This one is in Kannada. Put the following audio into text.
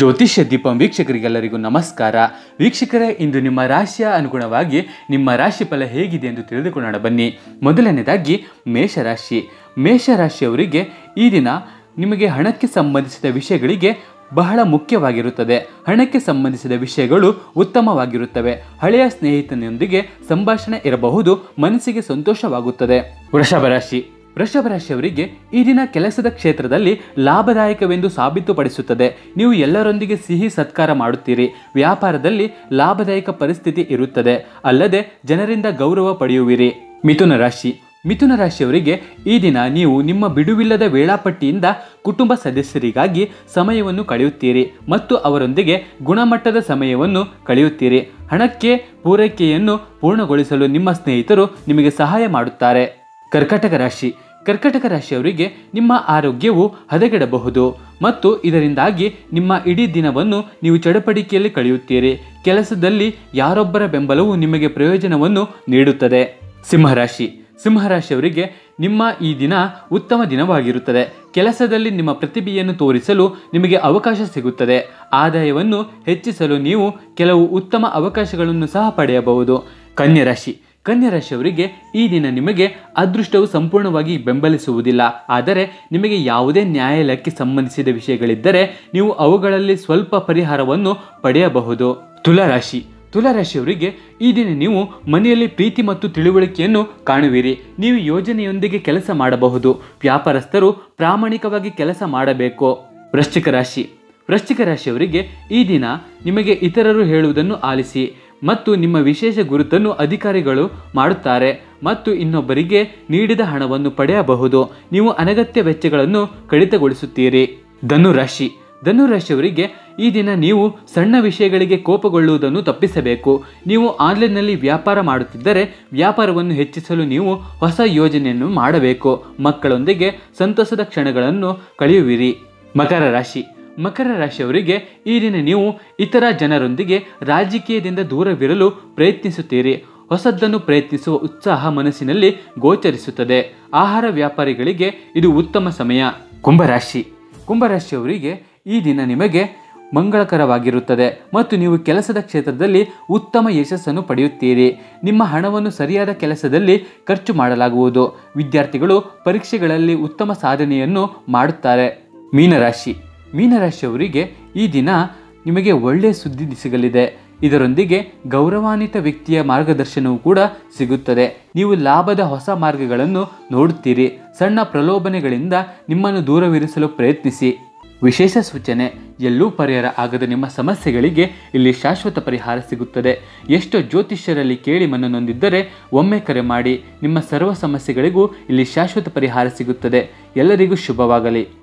ಜ್ಯೋತಿಷ್ಯ ದೀಪಂ ವೀಕ್ಷಕರಿಗೆಲ್ಲರಿಗೂ ನಮಸ್ಕಾರ ವೀಕ್ಷಕರೇ ಇಂದು ನಿಮ್ಮ ರಾಶಿಯ ಅನುಗುಣವಾಗಿ ನಿಮ್ಮ ರಾಶಿ ಫಲ ಹೇಗಿದೆ ಎಂದು ತಿಳಿದುಕೊಳ್ಳೋಣ ಬನ್ನಿ ಮೊದಲನೇದಾಗಿ ಮೇಷರಾಶಿ ಮೇಷರಾಶಿಯವರಿಗೆ ಈ ದಿನ ನಿಮಗೆ ಹಣಕ್ಕೆ ಸಂಬಂಧಿಸಿದ ವಿಷಯಗಳಿಗೆ ಬಹಳ ಮುಖ್ಯವಾಗಿರುತ್ತದೆ ಹಣಕ್ಕೆ ಸಂಬಂಧಿಸಿದ ವಿಷಯಗಳು ಉತ್ತಮವಾಗಿರುತ್ತವೆ ಹಳೆಯ ಸ್ನೇಹಿತನೊಂದಿಗೆ ಸಂಭಾಷಣೆ ಇರಬಹುದು ಮನಸ್ಸಿಗೆ ಸಂತೋಷವಾಗುತ್ತದೆ ವೃಷಭ ರಾಶಿ ವೃಷಭ ರಾಶಿಯವರಿಗೆ ಈ ದಿನ ಕೆಲಸದ ಕ್ಷೇತ್ರದಲ್ಲಿ ಲಾಭದಾಯಕವೆಂದು ಸಾಬೀತುಪಡಿಸುತ್ತದೆ ನೀವು ಎಲ್ಲರೊಂದಿಗೆ ಸಿಹಿ ಸತ್ಕಾರ ಮಾಡುತ್ತೀರಿ ವ್ಯಾಪಾರದಲ್ಲಿ ಲಾಭದಾಯಕ ಪರಿಸ್ಥಿತಿ ಇರುತ್ತದೆ ಅಲ್ಲದೆ ಜನರಿಂದ ಗೌರವ ಪಡೆಯುವಿರಿ ಮಿಥುನ ರಾಶಿ ಮಿಥುನ ರಾಶಿಯವರಿಗೆ ಈ ದಿನ ನೀವು ನಿಮ್ಮ ಬಿಡುವಿಲ್ಲದ ವೇಳಾಪಟ್ಟಿಯಿಂದ ಕುಟುಂಬ ಸದಸ್ಯರಿಗಾಗಿ ಸಮಯವನ್ನು ಕಳೆಯುತ್ತೀರಿ ಮತ್ತು ಅವರೊಂದಿಗೆ ಗುಣಮಟ್ಟದ ಸಮಯವನ್ನು ಕಳೆಯುತ್ತೀರಿ ಹಣಕ್ಕೆ ಪೂರೈಕೆಯನ್ನು ಪೂರ್ಣಗೊಳಿಸಲು ನಿಮ್ಮ ಸ್ನೇಹಿತರು ನಿಮಗೆ ಸಹಾಯ ಮಾಡುತ್ತಾರೆ ಕರ್ಕಟಕ ರಾಶಿ ಕರ್ಕಟಕ ರಾಶಿಯವರಿಗೆ ನಿಮ್ಮ ಆರೋಗ್ಯವು ಹದಗೆಡಬಹುದು ಮತ್ತು ಇದರಿಂದಾಗಿ ನಿಮ್ಮ ಇಡೀ ದಿನವನ್ನು ನೀವು ಚಡಪಡಿಕೆಯಲ್ಲಿ ಕಳೆಯುತ್ತೀರಿ ಕೆಲಸದಲ್ಲಿ ಯಾರೊಬ್ಬರ ಬೆಂಬಲವು ನಿಮಗೆ ಪ್ರಯೋಜನವನ್ನು ನೀಡುತ್ತದೆ ಸಿಂಹರಾಶಿ ಸಿಂಹರಾಶಿಯವರಿಗೆ ನಿಮ್ಮ ಈ ದಿನ ಉತ್ತಮ ದಿನವಾಗಿರುತ್ತದೆ ಕೆಲಸದಲ್ಲಿ ನಿಮ್ಮ ಪ್ರತಿಭೆಯನ್ನು ತೋರಿಸಲು ನಿಮಗೆ ಅವಕಾಶ ಸಿಗುತ್ತದೆ ಆದಾಯವನ್ನು ಹೆಚ್ಚಿಸಲು ನೀವು ಕೆಲವು ಉತ್ತಮ ಅವಕಾಶಗಳನ್ನು ಸಹ ಪಡೆಯಬಹುದು ಕನ್ಯಾ ರಾಶಿ ಕನ್ಯಾ ರಾಶಿಯವರಿಗೆ ಈ ದಿನ ನಿಮಗೆ ಅದೃಷ್ಟವು ಸಂಪೂರ್ಣವಾಗಿ ಬೆಂಬಲಿಸುವುದಿಲ್ಲ ಆದರೆ ನಿಮಗೆ ಯಾವುದೇ ನ್ಯಾಯಾಲಯಕ್ಕೆ ಸಂಬಂಧಿಸಿದ ವಿಷಯಗಳಿದ್ದರೆ ನೀವು ಅವುಗಳಲ್ಲಿ ಸ್ವಲ್ಪ ಪರಿಹಾರವನ್ನು ಪಡೆಯಬಹುದು ತುಲಾರಾಶಿ ತುಲಾರಾಶಿಯವರಿಗೆ ಈ ದಿನ ನೀವು ಮನೆಯಲ್ಲಿ ಪ್ರೀತಿ ಮತ್ತು ತಿಳುವಳಿಕೆಯನ್ನು ಕಾಣುವಿರಿ ನೀವು ಯೋಜನೆಯೊಂದಿಗೆ ಕೆಲಸ ಮಾಡಬಹುದು ವ್ಯಾಪಾರಸ್ಥರು ಪ್ರಾಮಾಣಿಕವಾಗಿ ಕೆಲಸ ಮಾಡಬೇಕು ವೃಶ್ಚಿಕ ರಾಶಿ ವೃಶ್ಚಿಕ ರಾಶಿಯವರಿಗೆ ಈ ದಿನ ನಿಮಗೆ ಇತರರು ಹೇಳುವುದನ್ನು ಆಲಿಸಿ ಮತ್ತು ನಿಮ್ಮ ವಿಶೇಷ ಗುರುತನ್ನು ಅಧಿಕಾರಿಗಳು ಮಾಡುತ್ತಾರೆ ಮತ್ತು ಇನ್ನೊಬ್ಬರಿಗೆ ನೀಡಿದ ಹಣವನ್ನು ಪಡೆಯಬಹುದು ನೀವು ಅನಗತ್ಯ ವೆಚ್ಚಗಳನ್ನು ಕಡಿತಗೊಳಿಸುತ್ತೀರಿ ಧನುರಾಶಿ ಧನುರಾಶಿಯವರಿಗೆ ಈ ದಿನ ನೀವು ಸಣ್ಣ ವಿಷಯಗಳಿಗೆ ಕೋಪಗೊಳ್ಳುವುದನ್ನು ತಪ್ಪಿಸಬೇಕು ನೀವು ಆನ್ಲೈನ್ನಲ್ಲಿ ವ್ಯಾಪಾರ ಮಾಡುತ್ತಿದ್ದರೆ ವ್ಯಾಪಾರವನ್ನು ಹೆಚ್ಚಿಸಲು ನೀವು ಹೊಸ ಯೋಜನೆಯನ್ನು ಮಾಡಬೇಕು ಮಕ್ಕಳೊಂದಿಗೆ ಸಂತಸದ ಕ್ಷಣಗಳನ್ನು ಕಳೆಯುವಿರಿ ಮಕರ ರಾಶಿ ಮಕರ ರಾಶಿಯವರಿಗೆ ಈ ದಿನ ನೀವು ಇತರ ಜನರೊಂದಿಗೆ ರಾಜಕೀಯದಿಂದ ದೂರವಿರಲು ಪ್ರಯತ್ನಿಸುತ್ತೀರಿ ಹೊಸದನ್ನು ಪ್ರಯತ್ನಿಸುವ ಉತ್ಸಾಹ ಮನಸ್ಸಿನಲ್ಲಿ ಗೋಚರಿಸುತ್ತದೆ ಆಹಾರ ವ್ಯಾಪಾರಿಗಳಿಗೆ ಇದು ಉತ್ತಮ ಸಮಯ ಕುಂಭರಾಶಿ ಕುಂಭರಾಶಿಯವರಿಗೆ ಈ ದಿನ ನಿಮಗೆ ಮಂಗಳಕರವಾಗಿರುತ್ತದೆ ಮತ್ತು ನೀವು ಕೆಲಸದ ಕ್ಷೇತ್ರದಲ್ಲಿ ಉತ್ತಮ ಯಶಸ್ಸನ್ನು ಪಡೆಯುತ್ತೀರಿ ನಿಮ್ಮ ಹಣವನ್ನು ಸರಿಯಾದ ಕೆಲಸದಲ್ಲಿ ಖರ್ಚು ಮಾಡಲಾಗುವುದು ವಿದ್ಯಾರ್ಥಿಗಳು ಪರೀಕ್ಷೆಗಳಲ್ಲಿ ಉತ್ತಮ ಸಾಧನೆಯನ್ನು ಮಾಡುತ್ತಾರೆ ಮೀನರಾಶಿ ಮೀನರಾಶಿಯವರಿಗೆ ಈ ದಿನ ನಿಮಗೆ ಒಳ್ಳೆಯ ಸುದ್ದಿ ಸಿಗಲಿದೆ ಇದರೊಂದಿಗೆ ಗೌರವಾನ್ವಿತ ವ್ಯಕ್ತಿಯ ಮಾರ್ಗದರ್ಶನವೂ ಕೂಡ ಸಿಗುತ್ತದೆ ನೀವು ಲಾಭದ ಹೊಸ ಮಾರ್ಗಗಳನ್ನು ನೋಡುತ್ತೀರಿ ಸಣ್ಣ ಪ್ರಲೋಭನೆಗಳಿಂದ ನಿಮ್ಮನ್ನು ದೂರವಿರಿಸಲು ಪ್ರಯತ್ನಿಸಿ ವಿಶೇಷ ಸೂಚನೆ ಎಲ್ಲೂ ಪರಿಹಾರ ಆಗದ ನಿಮ್ಮ ಸಮಸ್ಯೆಗಳಿಗೆ ಇಲ್ಲಿ ಶಾಶ್ವತ ಪರಿಹಾರ ಸಿಗುತ್ತದೆ ಎಷ್ಟು ಜ್ಯೋತಿಷ್ಯರಲ್ಲಿ ಕೇಳಿ ಮನ ನೊಂದಿದ್ದರೆ ಒಮ್ಮೆ ಕರೆ ಮಾಡಿ ನಿಮ್ಮ ಸರ್ವ ಸಮಸ್ಯೆಗಳಿಗೂ ಇಲ್ಲಿ ಶಾಶ್ವತ ಪರಿಹಾರ ಸಿಗುತ್ತದೆ ಎಲ್ಲರಿಗೂ ಶುಭವಾಗಲಿ